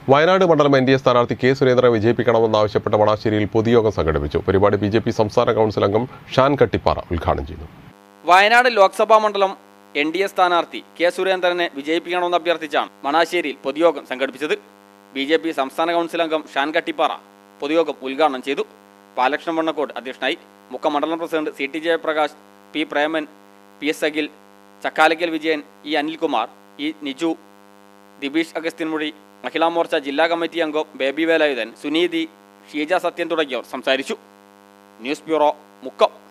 വയനാട് മണ്ഡലം N D A സ്ഥാനാർത്ഥി K സുരേന്ദ്രനെ വിജയിപ്പിക്കണമെന്നാവശ്യപ്പെട്ട് മണാശ്ശേരിയിൽ പൊതുയോഗം സംഘടിപ്പിച്ചു പരിപാടി ബി ജെ പി സംസ്ഥാന കൗൺസിൽ അംഗം ഷാൻ കട്ടിപ്പാറ ഉദ്ഘാടനം ചെയ്തു വയനാട് ലോക്സഭാ മണ്ഡലം എൻ ഡി എ സ്ഥാനാർത്ഥി കെ സുരേന്ദ്രനെ വിജയിപ്പിക്കണമെന്ന് അഭ്യർത്ഥിച്ചാണ് മണാശ്ശേരിയിൽ പൊതുയോഗം സംഘടിപ്പിച്ചത് ബി ജെ പി സംസ്ഥാന കൗൺസിൽ അംഗം ഷാൻ കട്ടിപ്പാറ പൊതുയോഗം ഉദ്ഘാടനം ചെയ്തു പാലകൃഷ്ണൻ വണ്ണക്കോട് അധ്യക്ഷനായി മുക്ക മണ്ഡലം president C T Jayaprakash P Preman P S Akhil Chakkalakkal Vijayan E Anilkumar E Niju Dibeesh Agasthyanmuzhi Mahila Morcha ജില്ലാ കമ്മിറ്റി അംഗം ബേബി വേലായുധൻ സുനീതി ഷീജ സത്യൻ തുടങ്ങിയവർ സംസാരിച്ചു ന്യൂസ് ബ്യൂറോ മുക്കം